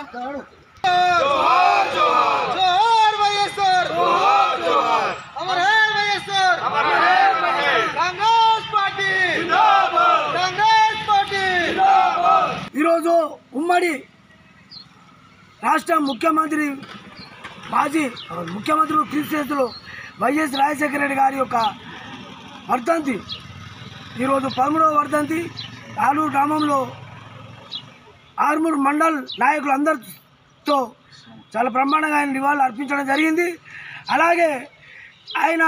జోహార్ వైఎస్ఆర్ అమర్ హే YSR Congress party Congress party ఈరోజు ఉమ్మడి రాష్ట్ర ముఖ్యమంత్రి మాజీ ముఖ్యమంత్రి క్రిస్టియన్స్లు వైఎస్ రాజశేఖర రెడ్డి గారి యొక్క వర్ధంతి ఈరోజు పదమూడవ వర్ధంతి ఆలూరు గ్రామంలో ఆర్మూర్ మండల్ నాయకులందరితో చాలా బ్రహ్మాండంగా ఆయన నివాళులు అర్పించడం జరిగింది అలాగే ఆయన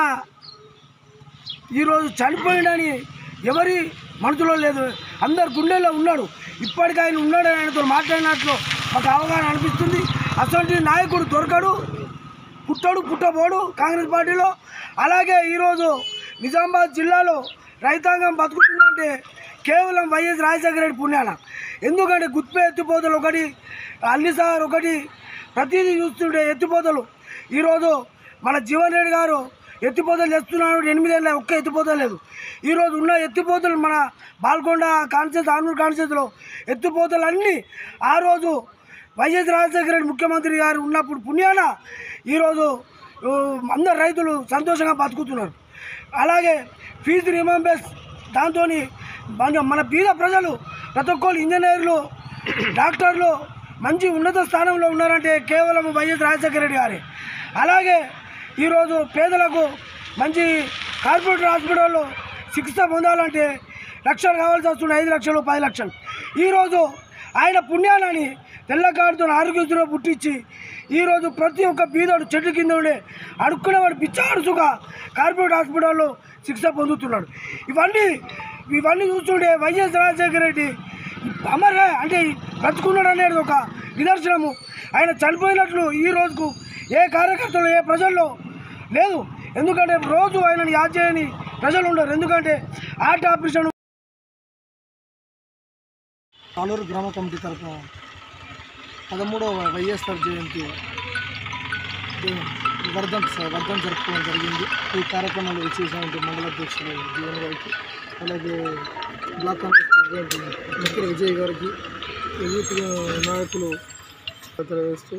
ఈరోజు చనిపోయిండని ఎవరి మనసులో లేదు అందరు గుండెల్లో ఉన్నాడు ఇప్పటికీ ఆయన ఉన్నాడని ఆయనతో మాట్లాడినట్లు మాకు అవగాహన అనిపిస్తుంది అసలు నాయకుడు దొరకడు పుట్టడు పుట్టబోడు కాంగ్రెస్ పార్టీలో అలాగే ఈరోజు నిజామాబాద్ జిల్లాలో రైతాంగం బతుకుతుందంటే కేవలం వైఎస్ రాజశేఖర రెడ్డి పుణ్యాన ఎందుకంటే గుత్పే ఎత్తిపోతలు ఒకటి అల్లిసార్ ఒకటి ప్రతిదీ చూస్తుంటే ఎత్తిపోతలు ఈరోజు మన జీవన్ రెడ్డి గారు ఎత్తిపోతలు చేస్తున్నాడు ఎనిమిదేళ్ళ ఒక్క ఎత్తిపోతలు లేదు ఈరోజు ఉన్న ఎత్తిపోతలు మన బాల్కొండ కాన్సెన్స్ ఆర్మూర్ కాన్సెన్స్లో ఎత్తిపోతలు అన్నీ ఆ రోజు వైఎస్ రాజశేఖర రెడ్డి ముఖ్యమంత్రి గారు ఉన్నప్పుడు పుణ్యాన ఈరోజు ఊ, అందరు రైతులు సంతోషంగా బతుకుతున్నారు అలాగే ఫీజు రిమంబర్స్ దాంతో మన మన బీద ప్రజలు ప్రతి ఒక్కరు ఇంజనీర్లు డాక్టర్లు మంచి ఉన్నత స్థానంలో ఉన్నారంటే కేవలం వైఎస్ రాజశేఖర రెడ్డి గారే అలాగే ఈరోజు పేదలకు మంచి కార్పొరేటర్ హాస్పిటల్లో చికిత్స పొందాలంటే లక్షలు కావాల్సి వస్తుంది ఐదు లక్షలు పది లక్షలు ఈరోజు ఆయన పుణ్యాలని తెల్లగాడితో ఆరోగ్యశ్రీలో పుట్టించి ఈరోజు ప్రతి ఒక్క బీదోడు చెట్టు కింద ఉండే అడుక్కునేవాడు పిచ్చాడుచుగా కార్పొరేట్ హాస్పిటల్లో చికిత్స పొందుతున్నాడు ఇవన్నీ ఇవన్నీ చూస్తుంటే వైఎస్ రాజశేఖర రెడ్డి అమర్గా అంటే బ్రతుకున్నాడు అనేది ఒక నిదర్శనము ఆయన చనిపోయినట్లు ఈ రోజుకు ఏ కార్యకర్తలు ఏ ప్రజల్లో లేదు ఎందుకంటే రోజు ఆయనని యాద్ చేయని ప్రజలు ఉండరు ఎందుకంటే హార్ట్ ఆపరేషన్ ఆలూరు గ్రామ కమిటీ తరఫున పదమూడవ వైఎస్ఆర్ జయంతి వర్ధన్ వర్ధన్ జరుపుకోవడం జరిగింది ఈ కార్యక్రమంలో విశేషమైన మండల అధ్యక్షులు జీవన్ గారికి అలాగే బ్లాక్ కాంగ్రెస్ ప్రెసిడెంట్ మిత్ర విజయ్ గారికి యూత్ నాయకులు తెలియజేస్తూ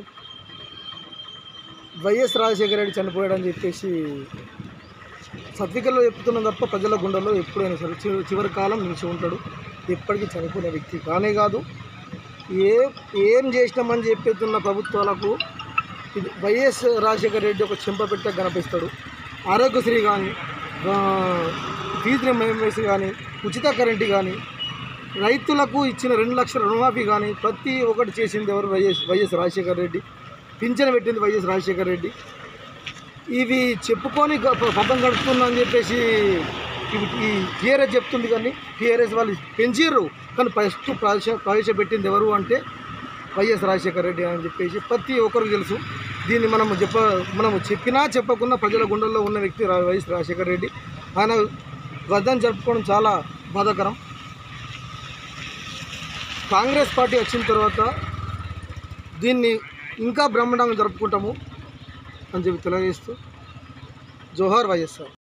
వైఎస్ రాజశేఖర రెడ్డి చనిపోయాడని చెప్పేసి సత్వికల్లో చెప్తున్నాం తప్ప ప్రజల గుండెల్లో ఎప్పుడైనా సరే చి- చివరి కాలం నిలిచి ఉంటాడు ఎప్పటికీ చనిపోయిన వ్యక్తి కానే కాదు ఏ ఏం చేసినామని చెప్పేస్తున్న ప్రభుత్వాలకు ఇది వైఎస్ రాజశేఖర రెడ్డి ఒక చెంపపెట్ట కనిపిస్తాడు ఆరోగ్యశ్రీ కానీ ఫీజు రిమెంబర్స్ కానీ ఉచిత కరెంటు కానీ రైతులకు ఇచ్చిన రెండు లక్షల రుణమాఫీ కానీ ప్రతి ఒక్కటి చేసింది ఎవరు వైఎస్ వైఎస్ రాజశేఖర రెడ్డి పింఛన్ పెట్టింది వైఎస్ రాజశేఖర రెడ్డి ఇవి చెప్పుకొని గ- పబ్బం గడుపుతున్నా అని చెప్పేసి ఇవి ఈ టీఆర్ఎస్ చెప్తుంది కానీ టీఆర్ఎస్ వాళ్ళు పెంచిర్రు కానీ ఫస్ట్ ప్రవేశ ప్రవేశపెట్టింది ఎవరు అంటే వైఎస్ రాజశేఖర రెడ్డి అని చెప్పేసి ప్రతి ఒక్కరికి తెలుసు దీన్ని మనం చెప్ప మనము చెప్పినా చెప్పకున్నా ప్రజల గుండెల్లో ఉన్న వ్యక్తి రా- వైఎస్ రాజశేఖర రెడ్డి ఆయన వద్దని జరుపుకోవడం చాలా బాధాకరం కాంగ్రెస్ పార్టీ వచ్చిన తర్వాత దీన్ని ఇంకా బ్రహ్మాండంగా జరుపుకుంటాము అని చెప్పి తెలియజేస్తూ జోహార్ వైఎస్ఆర్